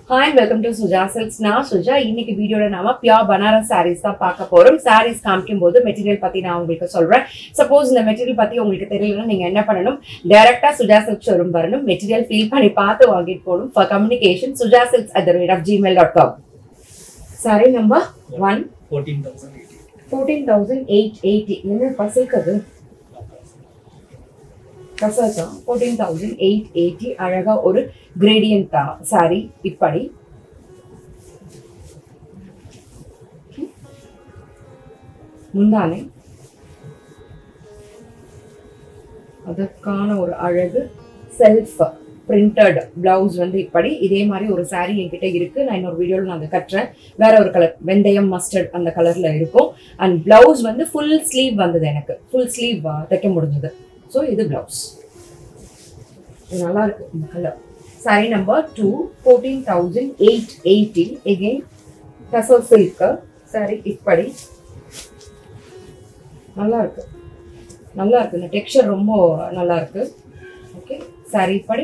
Hi and welcome to Suja silks நான் சுஜா இன்னைக்கு வீடியோல நாம பியோர் பனாரஸ் சாரீஸ் தான் பார்க்க போறோம் சாரீஸ் காமிக்கும் போது மெட்டீரியல் பத்தி நான் உங்களுக்கு சொல்றேன் சப்போஸ் இந்த மெட்டீரியல் பத்தி உங்களுக்கு தெரியலன்னா நீங்க என்ன பண்ணணும் டைரக்டா சுஜா சில்க் ஷோரூம் வரணும் மெட்டீரியல் ஃபீல் பண்ணி பார்த்து வாங்கிட்டு போகணும் for communication Suja silks at the rate of Gmail dot com saree number one fourteen thousand eighty fourteen thousand eight eighty என்ன பசில்க் அது கசகம் ஃபோர்டீன் தௌசண்ட் எயிட் எயிட்டி அழகா ஒரு கிரேடியன்ட் சாரி இப்படி முந்தானை அதற்கான ஒரு அழகு செல்ஃப் பிரிண்டட் பிளவுஸ் வந்து இப்படி இதே மாதிரி ஒரு saree என்கிட்ட இருக்கு நான் இன்னொரு வீடியோவில் நான் அதை கட்டுறேன் வேற ஒரு கலர் வெந்தயம் மஸ்டர்ட் அந்த கலர்ல இருக்கும் அண்ட் பிளவுஸ் வந்து ஃபுல் ஸ்லீவ் வந்தது எனக்கு ஃபுல் ஸ்லீவ் தைக்க முடிஞ்சது ஸோ இது பிளவுஸ் இது நல்லா இருக்கு இந்த colour saree number two fourteen thousand eight eighty again tussar silk saree இப்படி நல்லா இருக்கு நல்லா இருக்கு இந்த டெக்ஸ்சர் ரொம்ப நல்லா இருக்கு ஓகே சாரி இப்படி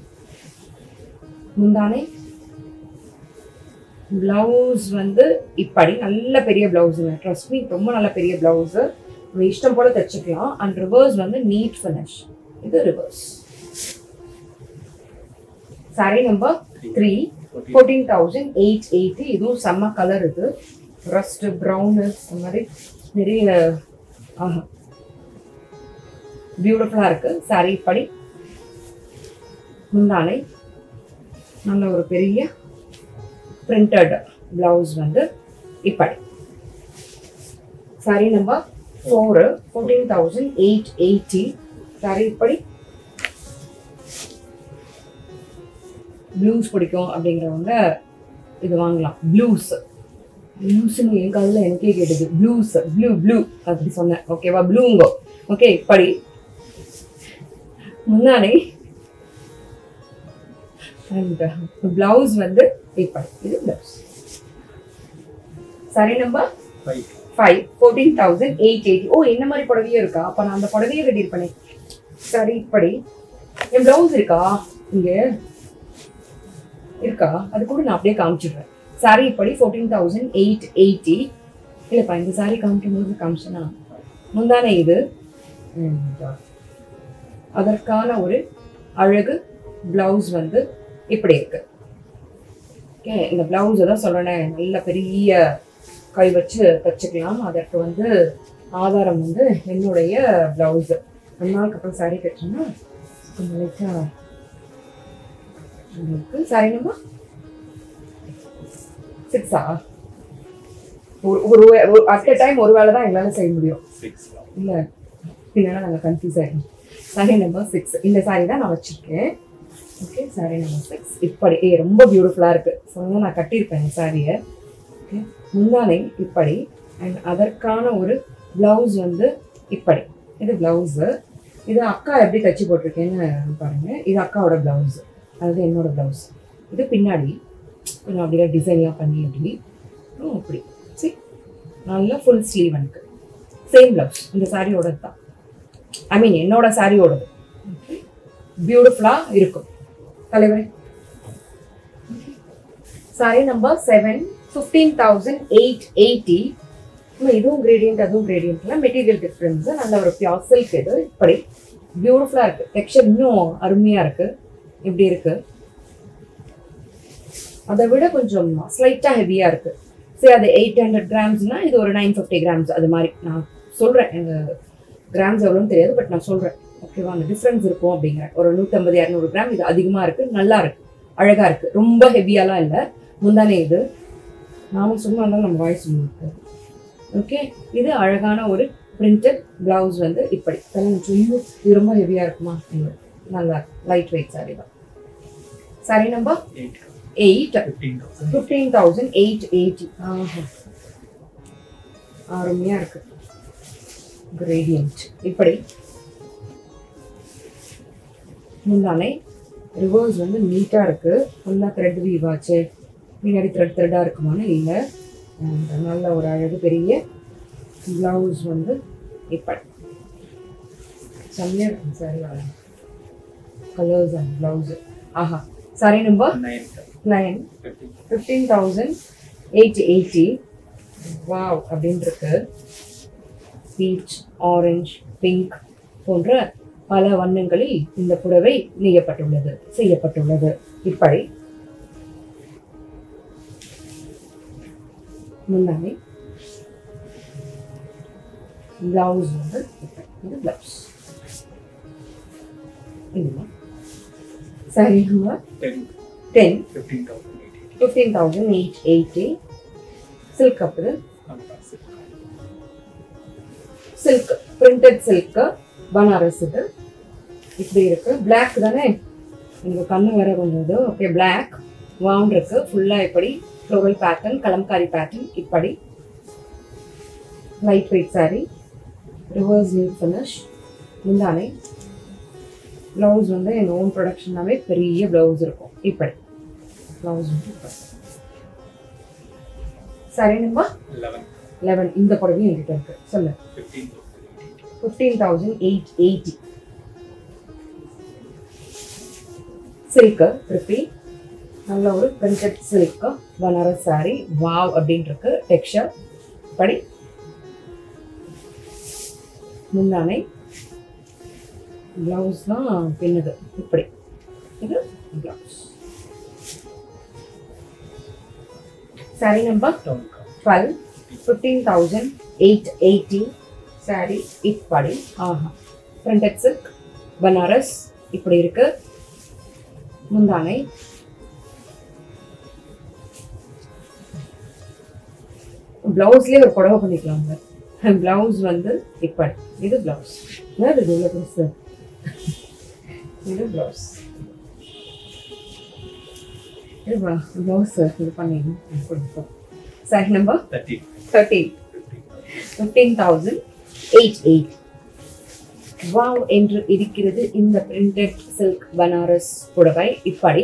முந்தானை பிளவுஸ் வந்து இப்படி நல்ல பெரிய பிளவுஸுங்க ட்ரஸ்ட் மீ ரொம்ப நல்ல பெரிய பிளவுஸு நம்ம இஷ்டம் போல தைச்சுக்கலாம் அண்ட் ரிவர்ஸ் வந்து நீட் ஃபினிஷ் இது reverse saree number three fourteen thousand eight eighty இதுவும் செம்ம கலர் இது ரஸ்ட் ப்ரௌனு அந்த மாதிரி நிறைய ஆஹா பியூட்டிஃபுல்லாக இருக்கு சாரி இப்படி முந்தானை நல்ல ஒரு பெரிய பிரிண்டட் பிளவுஸ் வந்து இப்படி saree number four fourteen thousand eight eighty saree இப்படி ப்ளூஸ் பிடிக்கும் அப்படிங்கிறவங்க இது வாங்கலாம் ப்ளூஸ் ப்ளூஸ்னு என் காதில் எனக்கே கேட்டது ப்ளூஸ் ப்ளூ ப்ளூ அப்படி சொன்னேன் ஓகேவா ப்ளூங்கோ ஓகே இப்படி முன்னாடி அண்ட் பிளவுஸ் வந்து இப்படி இது blouse saree number five five fourteen thousand eight eighty ஓ என்ன மாதிரி புடவையும் இருக்கா அப்போ நான் அந்த புடவையை ரெடி பண்ணேன் சரி இப்படி என் பிளவுஸ் இருக்கா இங்கே இருக்கா அது கூட நான் அப்படியே காமிச்சிடுறேன் சாரி இப்படி ஃபோர்டீன் தௌசண்ட் எயிட் எயிட்டி இல்லைப்பா இந்த சாரி காமிக்கும் போது காமிச்சேனா முந்தானே இது And, uh, அதற்கான ஒரு அழகு பிளவுஸ் வந்து இப்படி இருக்கு ஓகே இந்த பிளவுஸ் தான் சொல்றேன் நல்ல பெரிய கை வச்சு தச்சுக்கலாம் அதற்கு வந்து ஆதாரம் வந்து என்னுடைய பிளவுஸ் ரொம்ப நாளுக்கு அப்புறம் சாரி கட்டினா கொஞ்சம் லைட்டா உங்களுக்கு சாரி நம்ம சிக்ஸா ஒரு ஒரு அட் டைம் ஒரு வேலை தான் எங்களால் செய்ய முடியும் சிக்ஸ் இல்லை இல்லைன்னா நாங்கள் கன்ஃபியூஸ் ஆகிடும் சாரி நம்பர் சிக்ஸ் இந்த சாரி தான் நான் வச்சுருக்கேன் ஓகே சாரி நம்பர் சிக்ஸ் இப்படி ஏ ரொம்ப பியூட்டிஃபுல்லாக இருக்குது சொன்னால் நான் கட்டியிருப்பேன் இந்த சாரியை ஓகே முந்தானை இப்படி அண்ட் அதற்கான ஒரு ப்ளவுஸ் வந்து இப்படி இது ப்ளவுஸு இது அக்கா எப்படி தச்சு போட்டிருக்கேன்னு பாருங்கள் இது அக்காவோட ப்ளவுஸ் அதாவது என்னோட ப்ளவுஸ் இது பின்னாடி கொஞ்சம் அப்படியே டிசைன்லாம் பண்ணி அப்படி அப்புறம் அப்படி சரி நல்லா ஃபுல் ஸ்லீவ் எனக்கு சேம் ப்ளவுஸ் இந்த சாரியோட தான் ஐ மீன் என்னோட சாரியோடது பியூட்டிஃபுல்லாக இருக்கும் தலைவரே saree number seven fifteen thousand eight eighty இதுவும் கிரேடியன்ட் அதுவும் கிரேடியன்ட்ல மெட்டீரியல் டிஃப்ரென்ஸ் நல்ல ஒரு பியோர் சில்க் இது இப்படி பியூட்டிஃபுல்லாக இருக்கு டெக்ஸ்சர் இன்னும் அருமையாக இருக்கு இப்படி இருக்கு அதை விட கொஞ்சம் ஸ்லைட்டாக ஹெவியாக இருக்கு சரி அது எயிட் ஹண்ட்ரட் கிராம்ஸ்னா இது ஒரு நைன் ஃபிஃப்டி கிராம்ஸ் அது மாதிரி நான் சொல்கிறேன் எனக்கு கிராம்ஸ் எவ்வளோன்னு தெரியாது பட் நான் சொல்கிறேன் ஓகேவா அந்த டிஃப்ரென்ஸ் இருக்கும் அப்படிங்கிறேன் ஒரு நூற்றம்பது இரநூறு கிராம் இது அதிகமாக இருக்குது நல்லா இருக்கு அழகாக இருக்குது ரொம்ப ஹெவியாலாம் இல்லை முந்தானே இது நாம சும்மா இருந்தாலும் நம்ம வாய்ஸ் இருக்காது ஓகே இது அழகான ஒரு பிரிண்டட் பிளவுஸ் வந்து இப்படி தலை சொல்லும் இது ரொம்ப ஹெவியாக இருக்குமா இல்லை. நல்லா லைட் வெயிட் சாரி தான் saree number eight eight fifteen thousand fifteen thousand eight eighty அருமையாக இருக்கு கிரேடியன்ட் இப்படி முந்தானை ரிவர்ஸ் வந்து நீட்டாக இருக்கு ஃபுல்லாக த்ரெட் வீவ் ஆச்சு பின்னாடி த்ரெட் த்ரெட்டாக இருக்குமான்னு இல்லை And நல்ல ஒரு அழகு பெரிய ப்ளவுஸ் வந்து இப்படி செம்மையாக இருக்கும் சாரி கலர்ஸ் அண்ட் ப்ளவுஸு ஆஹா saree number nine nine fifteen fifteen thousand eight eighty wow அப்படின்னு இருக்கு பீச் ஆரஞ்சு பிங்க் போன்ற பல வண்ணங்களில் இந்த புடவை நெய்யப்பட்டுள்ளது செய்யப்பட்டுள்ளது இப்படி முன்னாடி பிளவுஸ் வந்து இப்படி. இது பிளவுஸ் இதுதான் சரி ten ten fifteen thousand eight eighty fifteen thousand eight eighty silk அப்புறம் Fantastic. Silk printed silk Banaras இது இப்படி இருக்கு Black தானே எனக்கு கண்ணு வேற கொஞ்சம் இது ஓகே Black வான் இருக்கு ஃபுல்லா இப்படி ஃப்ளோரல் பேட்டர்ன் கலம்காரி பேட்டர்ன் இப்படி light weight saree reverse new finish முந்தானை ப்ளவுஸ் வந்து என் ஓன் ப்ரொடக்ஷனாவே பெரிய ப்ளவுஸ் இருக்கும் இப்படி ப்ளவுஸ் வந்து இப்படி சரி நம்ம eleven லெவன் இந்த புடவையும் என்கிட்ட இருக்கு சொல்லு fifteen thousand eight eighty fifteen thousand eight eighty silk திருப்பி நல்ல ஒரு printed silk Banaras saree wow அப்படின்னு இருக்கு டெக்ஸ்சர் படி முந்தானை பிளவுஸ் தான் பின்னுது இப்படி இது blouse saree number Town car. Twelve fifteen thousand eight eighty saree இப்படி ஆஹா பிரிண்டட் சில்க் பனாரஸ் இப்படி இருக்கு முந்தானை பிளவுஸ்லேயே ஒரு புடவை பண்ணிக்கலாங்க பிளவுஸ் வந்து இப்படி இது பிளவுஸ் என்னது இது இவ்வளோ பெருசு இது பிளவுஸ் இது பிளவுஸ் இது பண்ணி கொடுப்போம் saree number thirteen thirteen fifteen thousand fifteen thousand eight eight wow என்று இருக்கிறது இந்த பிரிண்டட் சில்க் பனாரஸ் புடவை இப்படி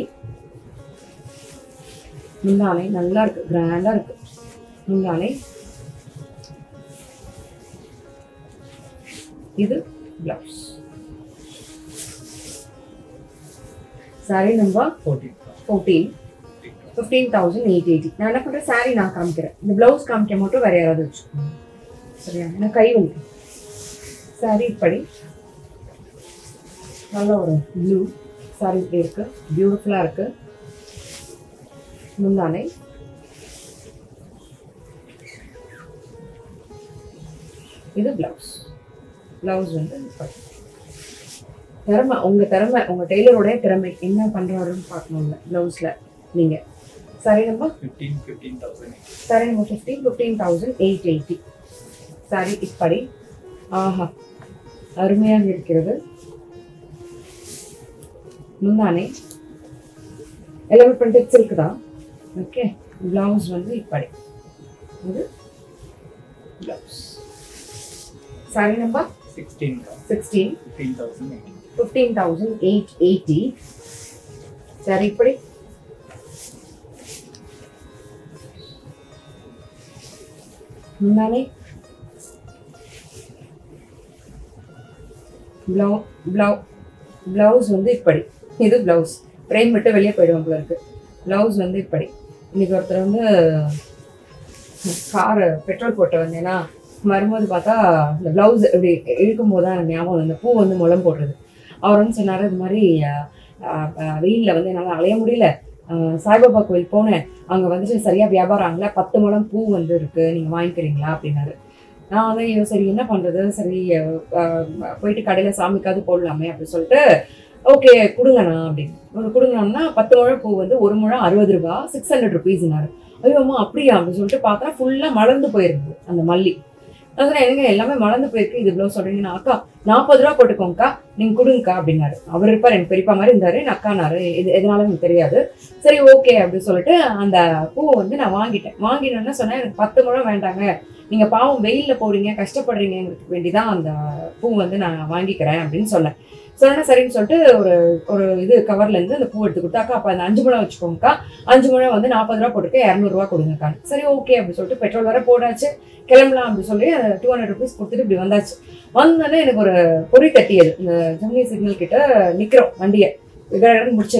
முந்தானை நல்லா இருக்கு கிராண்டா இருக்கு முந்தானை இது blouse saree number fourteen thousand fourteen fifteen thousand fifteen thousand eight eighty நான் என்ன பண்ணுறேன் சாரி நான் காமிக்கிறேன் இந்த ப்ளவுஸ் காமிக்க மட்டும் வேற யாராவது வச்சுக்கோங்க சரியா எனக்கு கை வலி சாரி இப்படி நல்ல ஒரு ப்ளூ சாரி இப்படி இருக்கு பியூட்டிஃபுல்லாக இருக்கு முந்தானை இது பிளவுஸ் பிளவுஸ் வந்து இப்படி திறமை உங்க திறமை உங்க டெய்லருடைய திறமை என்ன பண்றாருன்னு பார்க்கணும்ல பிளவுஸ்ல நீங்க சரி நம்ம fifteen fifteen thousand eight சரி நம்ம fifteen fifteen thousand eight eighty சரி இப்படி ஆஹா அருமையாக இருக்கிறது முந்தானை எல்லாமே பிரிண்டட் சில்க் தான் ஓகே பிளவுஸ் வந்து இப்படி இது blouse saree number sixteen thousand sixteen fifteen thousand eight fifteen thousand eight eighty சரி இப்படி முன்னாலே ப்ளவு ப்ளவு ப்ளவுஸ் வந்து இப்படி இது ப்ளவுஸ் ஃப்ரேம் விட்டு வெளியே போயிடுவோம் போல இருக்கு ப்ளவுஸ் வந்து இப்படி இன்னைக்கு ஒருத்தர் வந்து கார் பெட்ரோல் போட்டு வந்தேன்னா வரும்போது பார்த்தா இந்த ப்ளவுஸ் இப்படி இழுக்கும் போது தான் எனக்கு ஞாபகம் வந்து இந்த பூ வந்து முளம் போடுறது அவர் வந்து சொன்னார் இது மாதிரி வெயிலில் வந்து என்னால் அலைய முடியல அஹ், சாய்பாபா கோயில் போனேன் அங்கே வந்துட்டு சரியாக வியாபாரம் ஆகல பத்து முழம் பூ வந்து இருக்கு நீங்கள் வாங்கிக்கிறீங்களா அப்படின்னாரு நான் வந்து ஐயோ சரி என்ன பண்ணுறது சரி அஹ், போயிட்டு கடையில் சாமிக்காவது போடலாமே அப்படின்னு சொல்லிட்டு ஓகே கொடுங்கண்ணா அப்படின்னு ஒரு கொடுங்கண்ணா பத்து முழம் பூ வந்து ஒரு முழம் அறுபது ரூபா சிக்ஸ் ஹண்ட்ரட் ருபீஸ்னாரு ஐயோ அம்மா அப்படியா அப்படின்னு சொல்லிட்டு பார்த்தா ஃபுல்லாக மலர்ந்து போயிருந்தது அந்த மல்லி நான் சொன்னேன் என்னங்க எல்லாமே மலர்ந்து போயிருக்கு இது இவ்வளோ சொல்றீங்கன்னா அக்கா நாற்பது ரூபா போட்டுக்கோங்கக்கா நீங்க கொடுங்கக்கா அப்படின்னாரு அவர் இருப்பார் எனக்கு பெரியப்பா மாதிரி இருந்தாரு என் அக்கானாரு இது எதனால எனக்கு தெரியாது சரி ஓகே அப்படின்னு சொல்லிட்டு அந்த பூவை வந்து நான் வாங்கிட்டேன் வாங்கிட்டேன்னா சொன்னேன் எனக்கு பத்து முழம் வேண்டாங்க நீங்க பாவம் வெயில்ல போறீங்க கஷ்டப்படுறீங்கிறதுக்கு வேண்டிதான் அந்த பூ வந்து நான் வாங்கிக்கிறேன் அப்படின்னு சொன்னேன் சொன்னா சரின்னு சொல்லிட்டு ஒரு ஒரு இது கவர்ல இருந்து அந்த பூ எடுத்து கொடுத்தா அக்கா அப்ப அந்த அஞ்சு முழம் வச்சுக்கோங்கக்கா அஞ்சு முழம் வந்து நாற்பது ரூபா போட்டுக்க இரநூறுவா கொடுங்கக்கா சரி ஓகே அப்படின்னு சொல்லிட்டு பெட்ரோல் வர போடாச்சு கிளம்பலாம் அப்படின்னு சொல்லி டூ ஹண்ட்ரட் ருபீஸ் கொடுத்துட்டு இப்படி வந்தாச்சு வந்தோடனே எனக்கு ஒரு பொறி தட்டியது இந்த ஜெமினி சிக்னல் கிட்ட நிக்கிறோம் வண்டியை கடகடன்னு முடிச்சிடுறோமா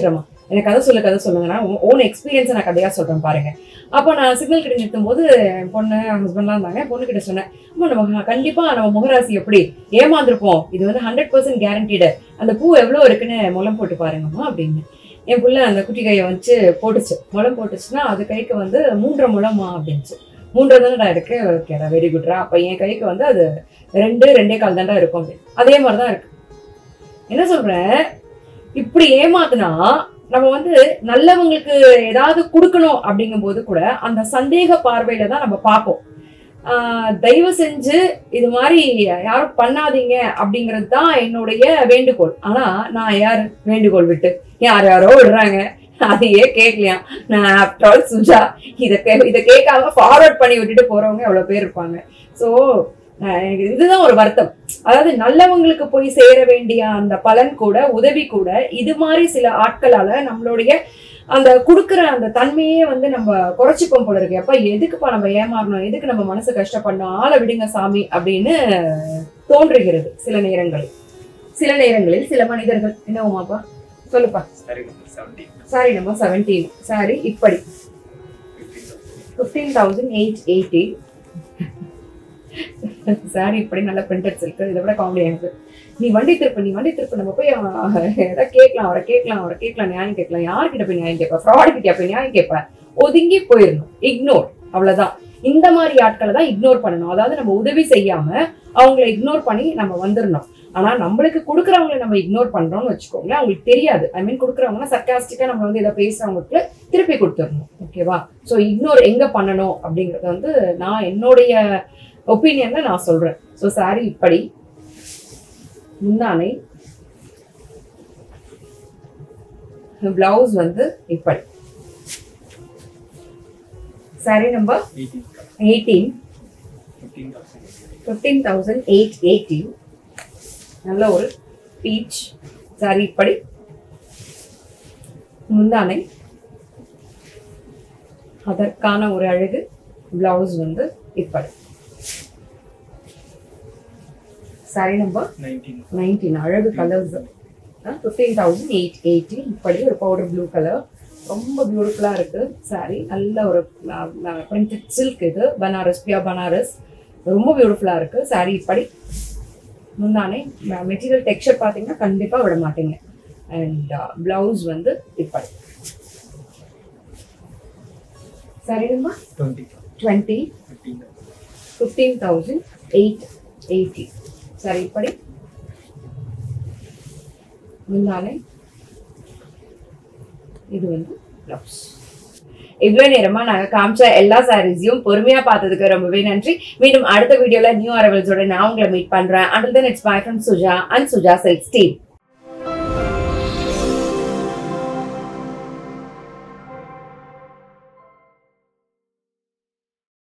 எனக்கு கதை சொல்ல கதை சொல்லுங்கன்னா ஓன் எக்ஸ்பீரியன்ஸை நான் கதையாக சொல்கிறேன் பாருங்க அப்போ நான் சிக்னல் கிட்ட நிறுத்தும் போது என் பொண்ணு ஹஸ்பண்ட்லாம் இருந்தாங்க பொண்ணு கிட்ட சொன்னேன் அம்மா நம்ம கண்டிப்பாக நம்ம முகராசி எப்படி ஏமாந்துருப்போம் இது வந்து ஹண்ட்ரட் பர்சன்ட் கேரண்டீடு அந்த பூ எவ்வளோ இருக்குன்னு முளம் போட்டு பாருங்கம்மா அப்படின்னு என் புள்ள அந்த குட்டி கையை வச்சு போட்டுச்சு முளம் போட்டுச்சுன்னா அது கைக்கு வந்து மூன்றரை முளமா அப்படின்ச்சு மூன்றரை தானடா இருக்கு ஓகேடா வெரி குட்ரா அப்போ என் கைக்கு வந்து அது ரெண்டு ரெண்டே கால் தாண்டா இருக்கும் அப்படின்னு அதே மாதிரி தான் இருக்கு என்ன சொல்றேன் இப்படி ஏமாத்துனா நம்ம வந்து நல்லவங்களுக்கு ஏதாவது கொடுக்கணும் அப்படிங்கும்போது கூட அந்த சந்தேக பார்வையில தான் நம்ம பார்ப்போம் ஆஹ் தயவு செஞ்சு இது மாதிரி யாரும் பண்ணாதீங்க அப்படிங்கிறது தான் என்னுடைய வேண்டுகோள் ஆனா நான் யார் வேண்டுகோள் விட்டு யார் யாரோ விடுறாங்க அதையே கேட்கலையாம் நான் ஆஃப்டர் ஆல் சுஜா இதை கே இதை கேட்காம ஃபார்வர்ட் பண்ணி விட்டுட்டு போறவங்க எவ்வளவு பேர் இருப்பாங்க ஸோ எனக்கு இதுதான் ஒரு வருத்தம் அதாவது நல்லவங்களுக்கு போய் சேர வேண்டிய அந்த பலன் கூட உதவி கூட இது மாதிரி சில ஆட்களால நம்மளுடைய அந்த கொடுக்குற அந்த தன்மையே வந்து நம்ம குறைச்சிப்போம் போல இருக்கு அப்ப எதுக்குப்பா நம்ம ஏமாறணும் எதுக்கு நம்ம மனசு கஷ்டப்படணும் ஆளை விடுங்க சாமி அப்படின்னு தோன்றுகிறது சில நேரங்களில் சில நேரங்களில் சில மனிதர்கள் என்ன உமாப்பா சொல்லுப்பா சாரி நம்பர் செவன்டீன் சாரி நம்ம செவன்டீன் சாரி இப்படி fifteen thousand fifteen thousand eight eighty saree இப்படி நல்ல பிரிண்டட்ஸ் இருக்கு இதை விட காமெடி எனக்கு நீ வண்டி திருப்பு நீ வண்டி திருப்பு நம்ம போய் அவன் எதாவது கேட்கலாம் அவரை கேட்கலாம் அவரை கேட்கலாம் நியாயம் கேட்கலாம் யார்கிட்ட போய் நியாயம் கேட்பா ஃப்ராட் கிட்ட போய் நியாயம் கேட்பேன் ஒதுங்கி போயிடணும் இக்னோர் அவ்வளவுதான் இந்த மாதிரி ஆட்களை தான் இக்னோர் பண்ணணும் அதாவது நம்ம உதவி செய்யாம அவங்கள இக்னோர் பண்ணி நம்ம வந்துடணும் ஆனா நம்மளுக்கு கொடுக்குறவங்களை நம்ம இக்னோர் பண்றோம்னு வச்சுக்கோங்களேன் அவங்களுக்கு தெரியாது ஐ மீன் கொடுக்குறவங்கன்னா சர்க்காஸ்டிக்கா நம்ம வந்து இதை பேசுறவங்களுக்கு திருப்பி கொடுத்துடணும் ஓகேவா ஸோ இக்னோர் எங்க பண்ணணும் அப்படிங்கறது வந்து நான் என்னுடைய ஒப்பீனியன்ல நான் சொல்றேன் ஸோ சாரி இப்படி முந்தானை பிளவுஸ் வந்து இப்படி saree number eighteen eighteen fifteen thousand fifteen thousand eight eighty நல்ல ஒரு பீச் சாரி இப்படி முந்தானை அதற்கான ஒரு அழகு பிளவுஸ் வந்து இப்படி சாரி நம்பர் நைன்டீன் நைன்டீன் அழகு colours fifteen thousand eight eighty இப்படி ஒரு பவுடர் ப்ளூ கலர் ரொம்ப பியூட்டிஃபுல்லாக இருக்கு சாரி நல்ல ஒரு பிரிண்டட் சில்க் இது பனாரஸ் பியா பனாரஸ் ரொம்ப பியூட்டிஃபுல்லாக இருக்கு சாரி இப்படி முந்தானே மெட்டீரியல் டெக்ஸ்சர் பார்த்தீங்கன்னா கண்டிப்பாக விட மாட்டீங்க அண்ட் பிளவுஸ் வந்து இப்படி saree number twenty twenty fifteen thousand fifteen thousand eight eighty சரி இப்படி முந்தானை இது வந்து பிளவுஸ் இவ்வளோ நேரமா நாங்க காமிச்ச எல்லா சாரீஸையும் பொறுமையா பார்த்ததுக்கு ரொம்பவே நன்றி மீண்டும் அடுத்த வீடியோல நியூ அரவல்ஸோட நான் உங்களை மீட் பண்றேன் until then it's bye from Suja and Suja silks team